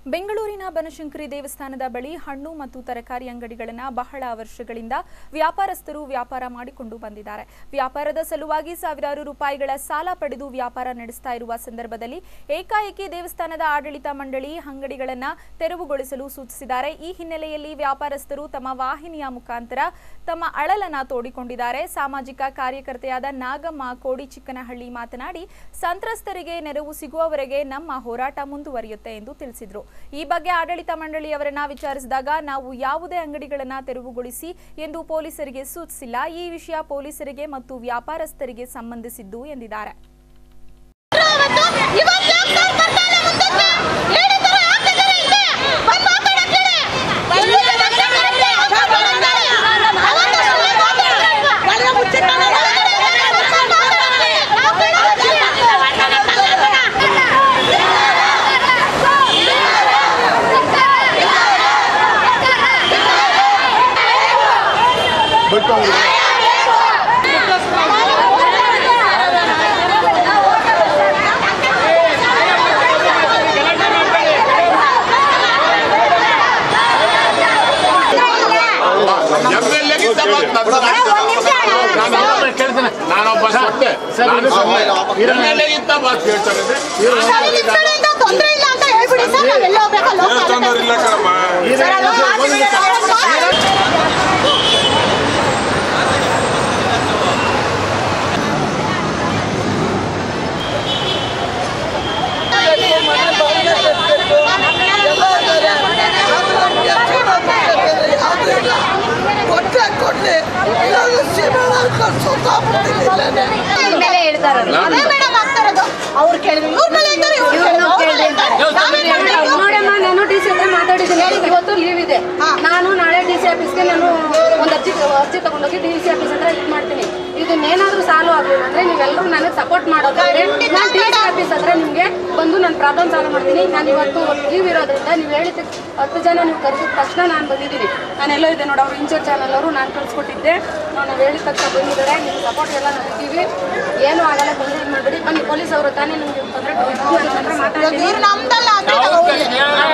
ಬೆಂಗಳೂರಿನ ಬನಶಂಕರಿ ದೇವಸ್ಥಾನದ ಬಳಿ ಹಣ್ಣು ಮತ್ತು ತರಕಾರಿ ಅಂಗಡಿಗಳನ್ನು ಬಹಳ ವರ್ಷಗಳಿಂದ ವ್ಯಾಪಾರಸ್ಥರು ವ್ಯಾಪಾರ ಮಾಡಿಕೊಂಡು ಬಂದಿದ್ದಾರೆ ವ್ಯಾಪಾರದ ಸಲುವಾಗಿ ಸಾವಿರಾರು ರೂಪಾಯಿಗಳ ಸಾಲ ಪಡೆದು ವ್ಯಾಪಾರ ನಡೆಸ್ತಾ ಇರುವ ಸಂದರ್ಭದಲ್ಲಿ ಏಕಾಏಕಿ ದೇವಸ್ಥಾನದ ಆಡಳಿತ ಮಂಡಳಿ ಅಂಗಡಿಗಳನ್ನು ತೆರವುಗೊಳಿಸಲು ಸೂಚಿಸಿದ್ದಾರೆ ಈ ಹಿನ್ನೆಲೆಯಲ್ಲಿ ವ್ಯಾಪಾರಸ್ಥರು ತಮ್ಮ ವಾಹಿನಿಯ ಮುಖಾಂತರ ತಮ್ಮ ಅಳಲನ್ನ ತೋಡಿಕೊಂಡಿದ್ದಾರೆ ಸಾಮಾಜಿಕ ಕಾರ್ಯಕರ್ತೆಯಾದ ನಾಗಮ್ಮ ಕೋಡಿಚಿಕ್ಕನಹಳ್ಳಿ ಮಾತನಾಡಿ ಸಂತ್ರಸ್ತರಿಗೆ ನೆರವು ಸಿಗುವವರೆಗೆ ನಮ್ಮ ಹೋರಾಟ ಮುಂದುವರಿಯುತ್ತೆ ಎಂದು ತಿಳಿಸಿದರು ಈ ಬಗ್ಗೆ ಆಡಳಿತ ಮಂಡಳಿಯವರನ್ನ ವಿಚಾರಿಸಿದಾಗ ನಾವು ಯಾವುದೇ ಅಂಗಡಿಗಳನ್ನ ತೆರವುಗೊಳಿಸಿ ಎಂದು ಪೊಲೀಸರಿಗೆ ಸೂಚಿಸಿಲ್ಲ ಈ ವಿಷಯ ಪೊಲೀಸರಿಗೆ ಮತ್ತು ವ್ಯಾಪಾರಸ್ಥರಿಗೆ ಸಂಬಂಧಿಸಿದ್ದು ಎಂದಿದ್ದಾರೆ ಎಮ್ಮೆಲ್ಲೆಗಿಂತ ಮಾತು ನಾನು ನಾನೊಬ್ಬ ಸೊತ್ತೆ ನಾನು ಸೊನ್ನೆ ಎಮ್ಮೆಲ್ಲೆಗಿಂತ ಮಾತು ಕೇಳ್ತಾರೆ ತೊಂದ್ರೆ ಇಲ್ಲ ಅಂತ ಹೇಳ್ಬಿಡಿ ಸರ್ ನಾವೆಲ್ಲ ಹೋಗ್ಬೇಕಲ್ಲ ದೇವಸ್ಥಾನದವ್ರು ಇಲ್ಲ ಕಣಮ್ಮ ಕೊಟ್ಟೆ ಕೊಡ್ಲಿ ಇಲ್ಲಾಂದ್ರೆ ಸೀಮೆ ಹಾಕೊಂಡು ಸುತ್ತಾಕ್ಬಿಡ್ತೀನಿ ಮೇಲೆ ಹೇಳ್ತಾರಲ್ಲ ಅದೇ ಮೇಡಮ್ ಆಗ್ತಾರದು ಅವ್ರು ಕೇಳಿದ್ರು ಇವ್ರ ಮೇಲೆ ಹೇಳ್ತಾರೆ ಇವ್ರು ಕೇಳಿದ್ರು ನಾವೇನ್ ಮಾಡ್ಬೇಕು? ನೋಡಮ್ಮ ನಾನು ಡಿ ಸಿ ಹತ್ರ ಮಾತಾಡಿದ್ದೀನಿ ಇವತ್ತು ಲೀವ್ ಇದೆ ನಾನು ನಾಳೆ ಡಿ ಸಿ ಆಫೀಸ್ಗೆ ನಾನು ಒಂದು ಅರ್ಜಿ ಅರ್ಜಿ ತಗೊಂಡೋಗಿ ಡಿ ಸಿ ಆಫೀಸ್ ಹತ್ರ ಇದು ಮಾಡ್ತೀನಿ ಇದನ್ನೇನಾದ್ರೂ ಸಾಲ್ವ್ ಆಗಲಿಲ್ಲ ಅಂದ್ರೆ ನೀವೆಲ್ಲರೂ ನನಗೆ ಸಪೋರ್ಟ್ ಮಾಡೋದಾದ್ರೆ ನಾನು ಡಿ ಸಿ ಆಫೀಸ್ ಹತ್ರ ನಿಮಗೆ ಬಂದು ನನ್ನ ಪ್ರಾಬ್ಲಮ್ ಸಾಲ್ವ್ ಮಾಡ್ತೀನಿ ನಾನು ಇವತ್ತು ಲೀವ್ ಇರೋದ್ರಿಂದ ನೀವು ಹೇಳಿದ ಹತ್ತು ಜನ ನೀವು ಕರೆಸಿದ ತಕ್ಷಣ ನಾನು ಬಂದಿದ್ದೀನಿ ನಾನೆಲ್ಲೋ ಇದೆ ನೋಡಿ ಅವ್ರು ಇನ್ಚಾರ್ಜ್ ಚಾನಲ್ ಅವರು ನಾನು ಕಳಿಸ್ಕೊಟ್ಟಿದ್ದೆ ನಾವು ಹೇಳಿದ ತಕ್ಷಣ ಬಂದಿದ್ದಾರೆ ನಿಮ್ಮ ಸಪೋರ್ಟ್ ಎಲ್ಲ ನಾವು ಇದ್ದೀವಿ ಏನೂ ಆಗಲ್ಲ ತೊಂದರೆ ಇದು ಮಾಡಬೇಡಿ ಬನ್ನಿ ಪೊಲೀಸ್ ಅವರು ತಾನೇ ನಿಮಗೆ ತೊಂದರೆ ಕೊಟ್ಟಿದ್ದು ನನ್ನ ಹತ್ರ ಮಾತಾಡ್ತೀನಿ ಇವ್ರು ನಮ್ದಲ್ಲ ಅಂದ್ರೆ ನಾವು ಹೋಗ್ಲಿ.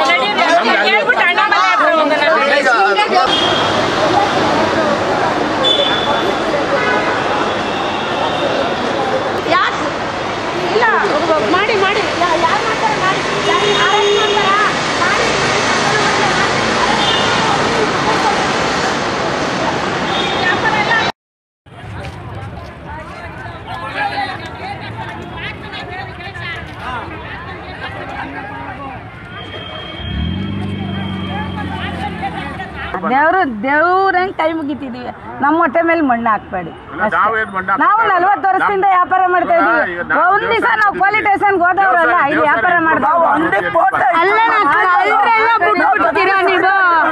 ಯಾಕೆ ಇಲ್ಲ ಮಾಡಿ ಮಾಡಿ ಯಾರು ಮಾಡ್ತಾರೆ ಮಾಡಿ ಯಾರು ಮಾಡ್ತಾರಾ ಮಾಡಿ ದೇವ್ರು ದೇವ್ರಂಗ್ ಕೈ ಮುಗಿತಿದೀವಿ ನಮ್ಮ ಹೊಟ್ಟೆ ಮೇಲೆ ಮಣ್ಣು ಹಾಕ್ಬೇಡಿ ಅಷ್ಟೇ. ನಾವೇನ್ ಮಣ್ಣು ಹಾಕ್ತಾ ನಾವು ಇಲ್ಲ. ನಲ್ವತ್ತು ವರ್ಷದಿಂದ ನಮ್- ವ್ಯಾಪಾರ ಮಾಡ್ತಾ ಇವಾಗ ಇದೀವಿ ಈಗ ನಾವು ಒಂದ್ ದಿವಸ ದೇವಸ್ಥಾನ ನಾವು ಪೊಲೀಸ್ ಸ್ಟೇಷನ್ಗೆ ಹೋದವ್ರಲ್ಲ ದೇವಸ್ಥಾನ- ಇಲ್ಲಿ ವ್ಯಾಪಾರ ದೇವಸ್ಥಾನ ಮಾಡ್ತಾ ನಾವು ಅಂಗಡಿ ಫೋಟೋ ಅಲ್ಲ ಕಳ್ರೆಲ್ಲ ಬಿಟ್ಬಿಡ್ತೀರಾ ನೀವು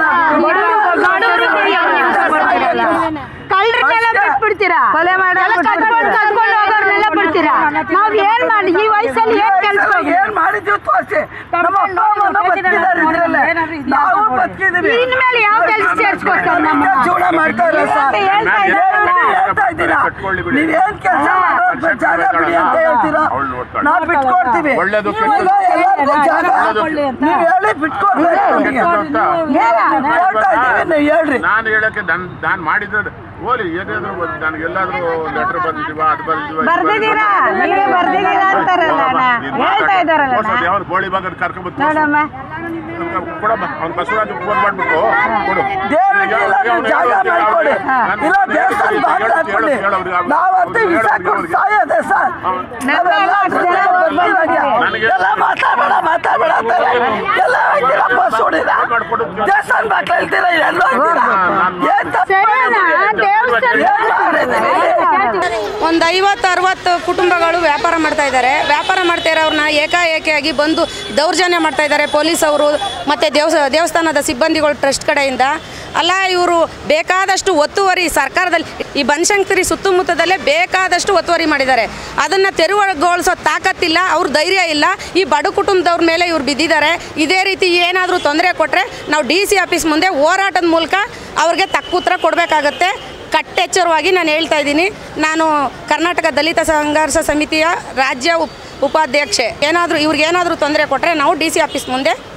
ಕಳ್ರನ್ನೆಲ್ಲ ಬಿಟ್ಬಿಡ್ತೀರಾ ಕೊಲೆ ಮಾಡಿ ಕದ್ಕೊಂಡು ಕದ್ಕೊಂಡು ಹೋಗೋರ್ನೆಲ್ಲ ಬಿಡ್ತೀರಾ ನಾವ್ ಏನ್ ಮಾಡಿ ಈ ವಯಸ್ಸಲ್ಲಿ ಏನ್ ಕೆಲ್ಸ ಏನ್ ಮಾಡಿದ್ವಿ ತೋರಿಸಿ ನಮ್ಮ ಅಪ್ಪ ಅಮ್ಮನ ಬದುಕಿದ್ದಾರೆ ಇದ್ರಲ್ಲೇ ನಾವು ಬದುಕಿದೀವಿ ಇನ್ಮೇಲೆ ಯಾವ ಕೆಲ್ಸ ಸೇರ್ಸ್ಕೊಡ್ತಾರೆ ನಮ್ಮ ಜೀವನ ಮಾಡ್ತಾ ಇಲ್ಲ ಸರ್ ಹೇಳ್ತಾ ಇದ್ದಾರೆ. ಹೇಳ್ತಾ ಇದ್ದೀರಾ ನೀವ್ ಏನ್ ಕೆಲಸ ಮಾಡೋದು ಜಾಗ ಬಿಡಿ ಅಂತ ಹೇಳ್ತೀರಾ ನಾವು ಬಿಟ್ಕೊಡ್ತೀವಿ ಒಳ್ಳೇದು ಇವಾಗ ಎಲ್ಲರಿಗೂ ಜಾಗ ನೀವ್ ಹೇಳಿ ಬಿಟ್ಕೊಡ್ಬೇಕು ನಮ್ಗೆ. ಹೇಳ್ತಾ ಇದ್ದೀವಿ ನೀವು ಹೇಳ್ರಿ ನಾನು ಹೇಳಕ್ಕೆ ನನ್ ನಾನು ಮಾಡಿದ್ರೆ ಓಲಿ ಏನಾದ್ರು ಒಂದು ನನಗೆ ಎಲ್ಲಾದ್ರೂ ಲೆಟರ್ ಬಂದಿದೀವ ಅದು ಬಂದಿದೀವ ಇದು ಬರ್ದಿದ್ದೀರಾ? ಬಂದಿದೀವ. ನೀವೇ ಬರ್ದಿದ್ದೀರಾ ಅಂತಾರಲ್ಲ ಅಣ್ಣ. ನೀನ್ ಹೇಳ್ತಾ ಮಾತಾಡು. ಇದ್ದಾರಲ್ಲ ಅಣ್ಣ. ತೋರ್ಸು, ಯಾವ್ದು ಗೋಳಿ ಬಾಗಲ್ ಕರ್ಕೊಂಡ್ಬಂದು ನೋಡಮ್ಮ ಕೊಡಮ್ಮ ಅವ್ನು ಬಸವರಾಜ್ ಫೋನ್ ಮಾಡ್ಬಿಟ್ಟು ಕೊಡು ದೇವರಿಗೆ ಎಲ್ಲಾದ್ರೂ ಜಾಗ ಮಾಡ್ಕೊಡಿ ಇಲ್ಲ ದೇವಸ್ಥಾನ ಬಾಗಿಲು ಹಾಕ್ಬಿಡಿ ನಾವಂತೂ ವಿಷ ಕೊಟ್ಟು ಸಾಯೋದೆ ಸರ್ ನಾವೆಲ್ಲ ಜನ ಬರ್ಬರ್ವಾಗಿ ಎಲ್ಲ ಮಾತಾಡಬೇಡ ಮಾತಾಡಬೇಡ ಅಂತಾರೆ ಎಲ್ಲ ಹೋಗ್ತೀರ ಬಸ್ ಹೊಡಿದ ದೇವಸ್ಥಾನ ಬಾಗಿಲು ಹೇಳ್ತೀರ ಎಲ್ಲೋ ಹೋಗ್ತೀರಾ ಏನ್ ತಪ್ಪು ಮಾಡಿದ್ದೀರಿ? ಏನ್ ಮಾಡಿದ್ದೀರಿ? ಒಂದು ಐವತ್ತು ಅರವತ್ತು ಕುಟುಂಬಗಳು ವ್ಯಾಪಾರ ಮಾಡ್ತಾ ಇದ್ದಾರೆ ವ್ಯಾಪಾರ ಮಾಡ್ತಾ ಇರೋರನ್ನ ಏಕಾಏಕಿಯಾಗಿ ಬಂದು ದೌರ್ಜನ್ಯ ಮಾಡ್ತಾ ಇದ್ದಾರೆ ಪೊಲೀಸ್ ಅವರು ಮತ್ತು ದೇವಸ್ ದೇವಸ್ಥಾನದ ಸಿಬ್ಬಂದಿಗಳು ಟ್ರಸ್ಟ್ ಕಡೆಯಿಂದ ಅಲ್ಲ ಇವರು ಬೇಕಾದಷ್ಟು ಒತ್ತುವರಿ ಸರ್ಕಾರದಲ್ಲಿ ಈ ಬನಶಂಕರಿ ಸುತ್ತಮುತ್ತದಲ್ಲೇ ಬೇಕಾದಷ್ಟು ಒತ್ತುವರಿ ಮಾಡಿದ್ದಾರೆ ಅದನ್ನು ತೆರವುಗೊಳಿಸೋ ತಾಕತ್ತಿಲ್ಲ ಅವ್ರ ಧೈರ್ಯ ಇಲ್ಲ ಈ ಬಡ ಕುಟುಂಬದವ್ರ ಮೇಲೆ ಇವ್ರು ಬಿದ್ದಿದ್ದಾರೆ ಇದೇ ರೀತಿ ಏನಾದರೂ ತೊಂದರೆ ಕೊಟ್ಟರೆ ನಾವು ಡಿ ಸಿ ಆಫೀಸ್ ಮುಂದೆ ಹೋರಾಟದ ಮೂಲಕ ಅವ್ರಿಗೆ ತಕ್ಕ ಉತ್ತರ ಕೊಡಬೇಕಾಗತ್ತೆ ಕಟ್ಟೆಚ್ಚರವಾಗಿ ನಾನು ಹೇಳ್ತಾ ಇದ್ದೀನಿ ನಾನು ಕರ್ನಾಟಕ ದಲಿತ ಸಂಘರ್ಷ ಸಮಿತಿಯ ರಾಜ್ಯ ಉಪ್ ಉಪಾಧ್ಯಕ್ಷೆ ಏನಾದರೂ ಇವ್ರಿಗೆ ಏನಾದರೂ ತೊಂದರೆ ಕೊಟ್ಟರೆ ನಾವು ಡಿ ಸಿ ಆಫೀಸ್ ಮುಂದೆ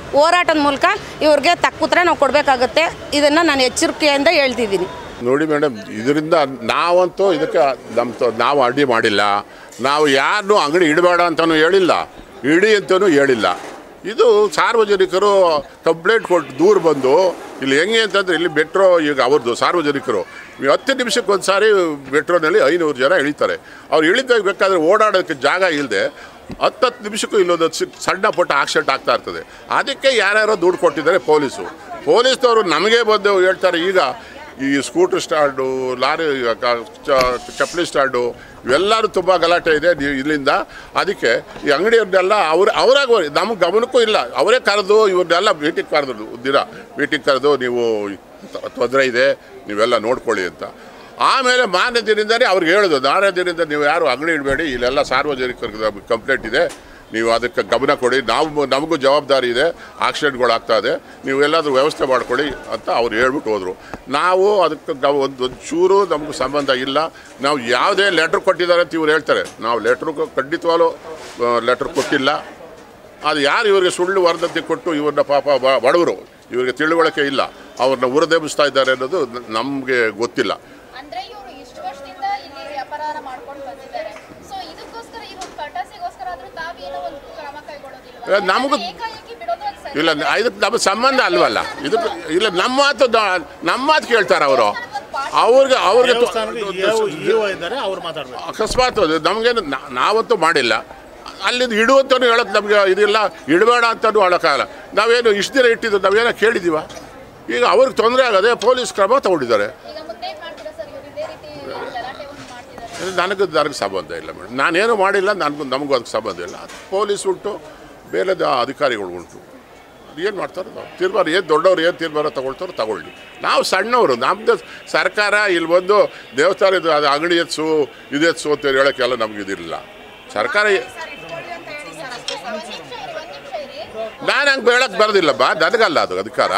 ಹೋರಾಟದ ಮೂಲಕ ಇವ್ರಿಗೆ ತಕ್ಕ ಉತ್ತರ ನಾವು ಕೊಡಬೇಕಾಗುತ್ತೆ ಇದನ್ನು ನಾನು ಎಚ್ಚರಿಕೆಯಿಂದ ಹೇಳ್ತಿದ್ದೀನಿ ನೋಡಿ ಮೇಡಮ್ ಇದರಿಂದ ನಾವಂತೂ ಇದಕ್ಕೆ ನಮ್ಮ ತ- ನಾವು ಅಡ್ಡಿ ಮಾಡಿಲ್ಲ ನಾವು ಯಾರನ್ನೂ ಅಂಗಡಿ ಇಡಬೇಡ ಅಂತಲೂ ಹೇಳಿಲ್ಲ ಇಡಿ ಅಂತಲೂ ಹೇಳಿಲ್ಲ ಇದು ಸಾರ್ವಜನಿಕರು ಕಂಪ್ಲೇಂಟ್ ಕೊಟ್ಟು ದೂರ ಬಂದು ಇಲ್ಲಿ ಹೆಂಗೆ ಅಂತಂದರೆ ಇಲ್ಲಿ ಮೆಟ್ರೋ ಈಗ ಅವ್ರದ್ದು ಸಾರ್ವಜನಿಕರು ಈ ಹತ್ತು ನಿಮಿಷಕ್ಕೆ ಒಂದು ಸಾರಿ ಮೆಟ್ರೋನಲ್ಲಿ ಐನೂರು ಜನ ಇಳಿತಾರೆ ಅವ್ರು ಇಳಿದಾಗ ಬೇಕಾದ್ರೆ ಓಡಾಡೋಕ್ಕೆ ಜಾಗ ಇಲ್ಲದೆ ಹತ್ತತ್ತು ನಿಮಿಷಕ್ಕೂ ಇಲ್ಲೊಂದು ಸಿ- ಸಣ್ಣ ಪುಟ್ಟ ಆಕ್ಸಿಡೆಂಟ್ ಆಗ್ತಾ ಇರ್ತದೆ ಅದಕ್ಕೆ ಯಾರ್ಯಾರೋ ದುಡ್ಡು ಕೊಟ್ಟಿದ್ದಾರೆ ಪೊಲೀಸು ಪೊಲೀಸ್ನವರು ನಮಗೆ ಬಂದು ಹೇಳ್ತಾರೆ ಈಗ ಈ ಸ್ಕೂಟರ್ ಸ್ಟ್ಯಾಂಡು ಲಾರಿ ಕ- ಚ- ಚಪ್ಪಲಿ ಸ್ಟ್ಯಾಂಡು ಇವೆಲ್ಲರೂ ತುಂಬ ಗಲಾಟೆ ಇದೆ ನೀವು ಇಲ್ಲಿಂದ ಅದಕ್ಕೆ ಈ ಅಂಗಡಿಯವ್ರನ್ನೆಲ್ಲ ಅವ್ರು ಅವರಾಗ ನಮಗೆ ಗಮನಕ್ಕೂ ಇಲ್ಲ ಅವರೇ ಕರೆದು ಇವ್ರನ್ನೆಲ್ಲ ಮೀಟಿಂಗ್ ಕರೆದ್ರು ದಿನ ಮೀಟಿಂಗ್ ಕರೆದು ನೀವು ತೊಂದರೆ ಇದೆ ನೀವೆಲ್ಲ ನೋಡ್ಕೊಳ್ಳಿ ಅಂತ ಆಮೇಲೆ ಮಾರನೇ ದಿನದಿಂದಲೇ ಅವ್ರಿಗೆ ಹೇಳೋದು ಮಾರನೇ ದಿನದಿಂದ ನೀವು ಯಾರು ಅಂಗಡಿ ಇಡಬೇಡಿ ಇಲ್ಲೆಲ್ಲ ಸಾರ್ವಜನಿಕರಿಗೆ ಕಂಪ್ಲೇಂಟ್ ಇದೆ ನೀವು ಅದಕ್ಕೆ ಗಮನ ಕೊಡಿ ನಾವು ನಮಗೂ ಜವಾಬ್ದಾರಿ ಇದೆ ಆಕ್ಸಿಡೆಂಟ್ಗಳು ಆಗ್ತಾ ಇದೆ ನೀವು ಎಲ್ಲಾದರೂ ವ್ಯವಸ್ಥೆ ಮಾಡ್ಕೊಳ್ಳಿ ಅಂತ ಅವ್ರು ಹೇಳ್ಬಿಟ್ಟು ಹೋದರು ನಾವು ಅದಕ್ಕೆ ಗವ ಒಂದು ಒಂದು ಚೂರು ನಮಗೂ ಸಂಬಂಧ ಇಲ್ಲ ನಾವು ಯಾವುದೇ ಲೆಟ್ರ್ ಕೊಟ್ಟಿದ್ದಾರೆ ಅಂತ ಇವ್ರು ಹೇಳ್ತಾರೆ ನಾವು ಲೆಟ್ರು ಖಂಡಿತವಾಗ್ಲೂ ಲೆಟ್ರ್ ಕೊಟ್ಟಿಲ್ಲ ಅದು ಯಾರು ಇವರಿಗೆ ಸುಳ್ಳು ವರದತಿ ಕೊಟ್ಟು ಇವ್ರನ್ನ ಪಾಪ ಬ- ಬಡವರು ಇವರಿಗೆ ತಿಳುವಳಿಕೆ ಇಲ್ಲ ಅವ್ರನ್ನ ಉರದೆಬ್ಬಿಸ್ತಾ ಇದ್ದಾರೆ ಅನ್ನೋದು ನಮಗೆ ಗೊತ್ತಿಲ್ಲ ಅಂದ್ರೆ ಇವರು ಇಷ್ಟು ವರ್ಷದಿಂದ ಇಲ್ಲಿ ವ್ಯಾಪಾರ ಮಾಡ್ಕೊಂಡು ಬಂದಿದ್ದಾರೆ ಸೊ ಇದಕ್ಕೋಸ್ಕರ ಈ ಒಂದು ಕಟಾಸಿಗೋಸ್ಕರ ಆದ್ರೂ ತಾವೇನೋ ಒಂದು ಕ್ರಮ ಕೈಗೊಳ್ಳೋದಿಲ್ವಾ ಏ, ನಮಗೂ- ಏಕಾಏಕಿ ಬಿಡೋದು ಅದು ಸರಿ ಇಲ್ಲ ಇದಕ್ಕೆ ನಮ್ಮ ಸಂಬಂಧ ಅಲ್ವಲ್ಲ ಇದಕ್ಕೆ ಇಲ್ಲ ನಮ್ಮ ಮಾತು ದ- ನಮ್ಮ ಮಾತು ಕೇಳ್ತಾರೆ ಅವರು ಅವ್ರಿಗೆ ಅವ್ರಿಗೆ ತು- ಇದ್ದಾರೆ ಅವ್ರು ಮಾತಾಡ್ಬೇಕು ಅಕಸ್ಮಾತ್ ಅದು ನಮಗೇನು ನಾ- ನಾವಂತೂ ಮಾಡಿಲ್ಲ ಅಲ್ಲಿಂದ ಇಡು ಅಂತಲೂ ಹೇಳೋಕೆ ನಮಗೆ ಇದಿಲ್ಲ ಇಡಬೇಡ ಅಂತಲೂ ಹೇಳೋಕ್ಕಾಗಲ್ಲ ನಾವೇನು ಇಷ್ಟು ದಿನ ಇಟ್ಟಿದ್ದು ನಾವೇನೋ ಕೇಳಿದ್ದೀವ ಈಗ ಅವ್ರಿಗೆ ತೊಂದರೆ ಆಗದೆ ಪೊಲೀಸ್ ಕ್ರಮ ತಗೊಂಡಿದ್ದಾರೆ ಈಗ ಮುಂದೆ ಏನ್ ಮಾಡ್ತೀರಾ ಸರ್ ಇವರು ಇದೇ ರೀತಿ ಗಲಾಟೆ ಒಂದು ಮಾಡ್ತಿದ್ದಾರೆ ನನಗೆ ನನಗೆ ಸಂಬಂಧ ಇಲ್ಲ ಮೇಡಮ್ ನಾನೇನು ಮಾಡಿಲ್ಲ ನನಗೂ ನಮಗೂ ಅದಕ್ಕೆ ಸಂಬಂಧ ಇಲ್ಲ ಪೊಲೀಸ್ ಉಂಟು ಬೇರೆ ದ- ಅಧಿಕಾರಿಗಳು ಉಂಟು ಏನು ಮಾಡ್ತಾರೋ ನಾವು ತೀರ್ಮಾನ ಏನು ದೊಡ್ಡವ್ರು ಏನು ತೀರ್ಮಾನ ತಗೊಳ್ತಾರೋ ತಗೊಳ್ಳಿ ನಾವು ಸಣ್ಣವರು ನಮ್ಮದು ಸರ್ಕಾರ ಇಲ್ಲಿ ಬಂದು ದೇವಸ್ಥಾನ ಇದು ಅದು ಅಂಗಡಿ ಎತ್ಸು ಇದು ಎತ್ಸು ಅಂತ ಹೇಳೋಕ್ಕೆಲ್ಲ ನಮ್ಗೆ ಇದಿಲ್ಲ ಸರ್ಕಾರ ನಾನು ಹಂಗೆ ಹೇಳಕ್ಕೆ ಬರೋದಿಲ್ಲಪ್ಪ ನನಗಲ್ಲ ಅದು ಅಧಿಕಾರ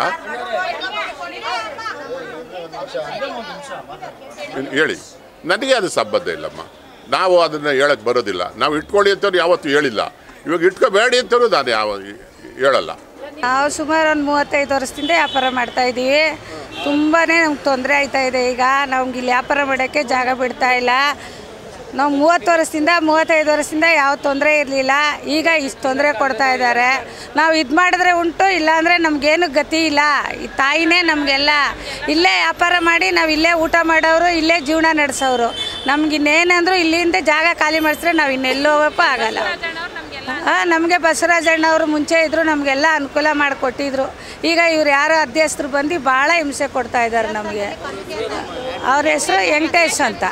ಹೇಳಿ ನನಗೆ ಅದು ಸಂಬಂಧ ಇಲ್ಲಮ್ಮ ನಾವು ಅದನ್ನು ಹೇಳಕ್ಕೆ ಬರೋದಿಲ್ಲ ನಾವು ಇಟ್ಕೊಳ್ಳಿ ಅಂತಲೂ ಯಾವತ್ತೂ ಹೇಳಿಲ್ಲ ಇವಾಗ ಇಟ್ಕೋಬೇಡಿ ಅಂತಲೂ ನಾನು ಯಾವ ಹೇಳಲ್ಲ ನಾವು ಸುಮಾರು ಒಂದು ಮೂವತ್ತೈದು ವರ್ಷದಿಂದ ವ್ಯಾಪಾರ ಮಾಡ್ತಾ ಇದ್ದೀವಿ ತುಂಬಾ ನಮ್ಗೆ ತೊಂದರೆ ಆಯ್ತಾ ಇದೆ ಈಗ ನಮ್ಗೆ ಇಲ್ಲಿ ವ್ಯಾಪಾರ ಮಾಡೋಕ್ಕೆ ಜಾಗ ಬಿಡ್ತಾ ಇಲ್ಲ ನಾವು ಮೂವತ್ತು ವರ್ಷದಿಂದ ಮೂವತ್ತೈದು ವರ್ಷದಿಂದ ಯಾವ ತೊಂದರೆ ಇರಲಿಲ್ಲ ಈಗ ಇಷ್ಟು ತೊಂದರೆ ಕೊಡ್ತಾ ಇದ್ದಾರೆ ನಾವು ಇದು ಮಾಡಿದ್ರೆ ಉಂಟು ಇಲ್ಲಾಂದರೆ ನಮಗೇನು ಗತಿ ಇಲ್ಲ ಈ ತಾಯಿನೇ ನಮಗೆಲ್ಲ ಇಲ್ಲೇ ವ್ಯಾಪಾರ ಮಾಡಿ ನಾವು ಇಲ್ಲೇ ಊಟ ಮಾಡೋರು ಇಲ್ಲೇ ಜೀವನ ನಡೆಸೋರು ನಮ್ಗೆ ಇನ್ನೇನಂದ್ರು ಇಲ್ಲಿಂದ ಜಾಗ ಖಾಲಿ ಮಾಡಿಸಿದ್ರೆ ನಾವು ಇನ್ನೆಲ್ಲೂ ಹೋಗೋಕ್ಕೂ ಆಗಲ್ಲ ಹಾಂ ನಮಗೆ ಬಸವರಾಜಣ್ಣವರು ಮುಂಚೆ ಇದ್ದರು ನಮಗೆಲ್ಲ ಅನುಕೂಲ ಮಾಡಿಕೊಟ್ಟಿದ್ರು ಈಗ ಇವ್ರು ಯಾರೋ ಅಧ್ಯಕ್ಷರು ಬಂದು ಭಾಳ ಹಿಂಸೆ ಕೊಡ್ತಾ ಇದ್ದಾರೆ ನಮಗೆ ಅವ್ರ ಹೆಸರು ವೆಂಕಟೇಶ್ ಅಂತ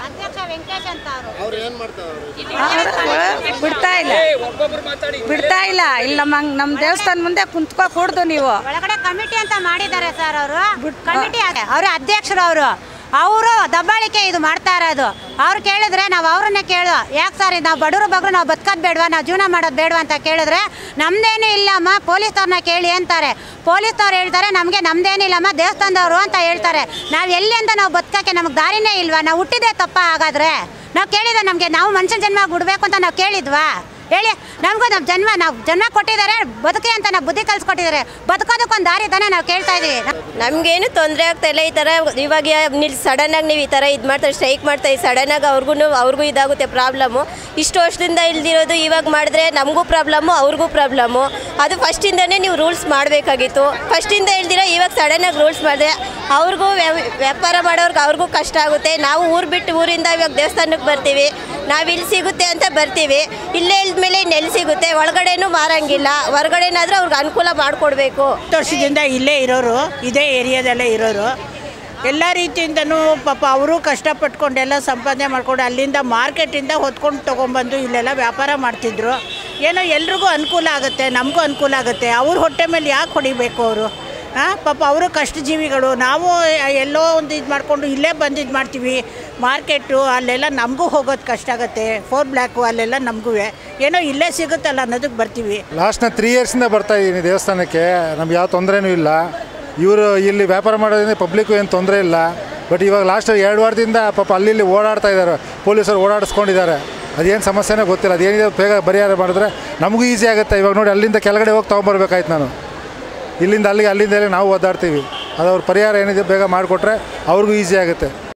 ಅವ್ರು ಬಿಡ್ತಾ ಇಲ್ಲ ಬಿಡ್ತಾ ಇಲ್ಲ ಇಲ್ಲಿ ನಮ್ಮ ನಮ್ಮ ದೇವಸ್ಥಾನ ಮುಂದೆ ಕುಂತ್ಕೋ ಕೂಡ್ದು ನೀವು ಒಳಗಡೆ ಕಮಿಟಿ ಅಂತ ಮಾಡಿದ್ದಾರೆ ಸರ್ ಅವರು ಕಮಿಟಿ ಅವರು ಅಧ್ಯಕ್ಷರು ಅವರು ಅವರು ದಬ್ಬಾಳಿಕೆ ಇದು ಮಾಡ್ತಾ ಇರೋದು ಅವ್ರು ಕೇಳಿದ್ರೆ ನಾವು ಅವ್ರನ್ನೇ ಕೇಳು ಯಾಕೆ ಸರ್ ನಾವು ಬಡವರು ಬಗ್ರು ನಾವು ಬದುಕೋದು ಬೇಡವಾ ನಾವು ಜೀವನ ಮಾಡೋದು ಬೇಡವಾ ಅಂತ ಕೇಳಿದ್ರೆ ನಮ್ದೇನು ಇಲ್ಲಮ್ಮ ಪೊಲೀಸ್ನವ್ರನ್ನ ಕೇಳಿ ಅಂತಾರೆ ಪೊಲೀಸ್ನವ್ರು ಹೇಳ್ತಾರೆ ನಮಗೆ ನಮ್ದೇನಿಲ್ಲಮ್ಮ ದೇವಸ್ಥಾನದವರು ಅಂತ ಹೇಳ್ತಾರೆ ನಾವು ಎಲ್ಲಿ ಅಂತ ನಾವು ಬದುಕಕ್ಕೆ ನಮಗೆ ದಾರಿನೇ ಇಲ್ವಾ ನಾವು ಹುಟ್ಟಿದೆ ತಪ್ಪ ಹಾಗಾದ್ರೆ ನಾವು ಕೇಳಿದ ನಮಗೆ ನಾವು ಮನುಷ್ಯನ ಜನ್ಮ ಬಿಡ್ಬೇಕು ಅಂತ ನಾವು ಕೇಳಿದ್ವಾ ಹೇಳಿ ನಮಗೂ ನಮ್ಮ ಜನ್ಮ ನಾವು ಜನ್ಮ ಕೊಟ್ಟಿದ್ದಾರೆ ಬದುಕಿ ಅಂತ ನಾವು ಬುದ್ಧಿ ಕಲ್ಸ್ಕೊಟ್ಟಿದ್ದಾರೆ ಬದುಕೋದಕ್ಕೊಂದು ದಾರಿ ತಾನೇ ನಾವು ಕೇಳ್ತಾ ಇದೀವಿ ನಮಗೇನು ತೊಂದರೆ ಆಗ್ತಾ ಇಲ್ಲ ಈ ಥರ ಇವಾಗ ನಿಲ್ ಸಡನ್ನಾಗಿ ನೀವು ಈ ಥರ ಇದು ಮಾಡ್ತಾರೆ ಸ್ಟ್ರೈಕ್ ಮಾಡ್ತಾ ಸಡನ್ನಾಗಿ ಅವ್ರಿಗೂ ಅವ್ರಿಗೂ ಇದಾಗುತ್ತೆ ಪ್ರಾಬ್ಲಮ್ಮು ಇಷ್ಟು ವರ್ಷದಿಂದ ಇಲ್ದಿರೋದು ಇವಾಗ ಮಾಡಿದ್ರೆ ನಮಗೂ ಪ್ರಾಬ್ಲಮ್ಮು ಅವ್ರಿಗೂ ಪ್ರಾಬ್ಲಮ್ಮು ಅದು ಫಸ್ಟಿಂದನೇ ನೀವು ರೂಲ್ಸ್ ಮಾಡಬೇಕಾಗಿತ್ತು ಫಸ್ಟಿಂದ ಇಲ್ದಿರೋ ಇವಾಗ ಸಡನ್ನಾಗಿ ರೂಲ್ಸ್ ಮಾಡಿದ್ರೆ ಅವ್ರಿಗೂ ವ್ಯಾವ್- ವ್ಯಾಪಾರ ಮಾಡೋರ್ಗೆ ಅವ್ರಿಗೂ ಕಷ್ಟ ಆಗುತ್ತೆ ನಾವು ಊರು ಬಿಟ್ಟು ಊರಿಂದ ಇವಾಗ ದೇವಸ್ಥಾನಕ್ಕೆ ಬರ್ತೀವಿ ನಾವು ಇಲ್ಲಿ ಸಿಗುತ್ತೆ ಅಂತ ಬರ್ತೀವಿ ಇಲ್ಲೇ ಇಲ್ದ್ಮೇಲೆ ಇನ್ನೆಲ್ಲಿ ಸಿಗುತ್ತೆ ಒಳಗಡೆನೂ ಮಾರಂಗಿಲ್ಲ ಹೊರಗಡೆನಾದ್ರೂ ಅವ್ರಿಗೆ ಅನುಕೂಲ ಮಾಡಿಕೊಡ್ಬೇಕು ಹತ್ತು ವರ್ಷದಿಂದ ಇಲ್ಲೇ ಇರೋರು ಇದೇ ಏರಿಯಾದಲ್ಲೇ ಇರೋರು ಎಲ್ಲ ರೀತಿಯಿಂದನೂ ಪಾಪ ಅವರು ಕಷ್ಟಪಟ್ಕೊಂಡೆಲ್ಲ ಸಂಪಾದನೆ ಮಾಡ್ಕೊಂಡು ಅಲ್ಲಿಂದ ಮಾರ್ಕೆಟಿಂದ ಹೊತ್ಕೊಂಡು ತೊಗೊಂಬಂದು ಇಲ್ಲೆಲ್ಲ ವ್ಯಾಪಾರ ಮಾಡ್ತಿದ್ರು ಏನೋ ಎಲ್ರಿಗೂ ಅನುಕೂಲ ಆಗುತ್ತೆ ನಮಗೂ ಅನುಕೂಲ ಆಗುತ್ತೆ ಅವ್ರ ಹೊಟ್ಟೆ ಮೇಲೆ ಯಾಕೆ ಹೊಡಿಬೇಕು ಅವರು ಹಾಂ ಪಾಪ ಅವರು ಕಷ್ಟ ಜೀವಿಗಳು ನಾವು ಎಲ್ಲೋ ಒಂದು ಇದು ಮಾಡಿಕೊಂಡು ಇಲ್ಲೇ ಬಂದು ಇದು ಮಾಡ್ತೀವಿ ಮಾರ್ಕೆಟು ಅಲ್ಲೆಲ್ಲ ನಮಗೂ ಹೋಗೋದು ಕಷ್ಟ ಆಗುತ್ತೆ ಫೋರ್ ಬ್ಲ್ಯಾಕು ಅಲ್ಲೆಲ್ಲ ನಮಗೂ ಏನೋ ಇಲ್ಲೇ ಸಿಗುತ್ತಲ್ಲ ಅನ್ನೋದಕ್ಕೆ ಬರ್ತೀವಿ ಲಾಸ್ಟ್ನ ತ್ರೀ ಇಯರ್ಸಿಂದ ಬರ್ತಾ ಇದ್ದೀನಿ ದೇವಸ್ಥಾನಕ್ಕೆ ನಮ್ಗೆ ಯಾವ ತೊಂದರೆನೂ ಇಲ್ಲ ಇವರು ಇಲ್ಲಿ ವ್ಯಾಪಾರ ಮಾಡೋದ್ರಿಂದ ಪಬ್ಲಿಕ್ಕು ಏನು ತೊಂದರೆ ಇಲ್ಲ ಬಟ್ ಇವಾಗ ಲಾಸ್ಟ್ ಎರಡು ವಾರದಿಂದ ಪಾಪ ಅಲ್ಲಿ ಇಲ್ಲಿ ಓಡಾಡ್ತಾ ಇದ್ದಾರೆ ಪೊಲೀಸರು ಓಡಾಡಿಸ್ಕೊಂಡಿದ್ದಾರೆ ಅದೇನು ಸಮಸ್ಯೆನೇ ಗೊತ್ತಿಲ್ಲ ಅದೇನಿದೆ ಬೇಗ ಪರಿಹಾರ ಮಾಡಿದ್ರೆ ನಮಗೂ ಈಸಿ ಆಗುತ್ತೆ ಇವಾಗ ನೋಡಿ ಅಲ್ಲಿಂದ ಕೆಳಗಡೆ ಹೋಗಿ ತೊಗೊಂಬರ್ಬೇಕಾಯ್ತು ನಾನು ಇಲ್ಲಿಂದ ಅಲ್ಲಿಗೆ ಅಲ್ಲಿಂದ ಅಲ್ಲಿಗೆ ನಾವು ಒದ್ದಾಡ್ತೀವಿ ಅದು ಅವ್ರ ಪರಿಹಾರ ಏನಿದೆ ಬೇಗ ಮಾಡಿಕೊಟ್ರೆ ಅವ್ರಿಗೂ ಈಸಿ ಆಗುತ್ತೆ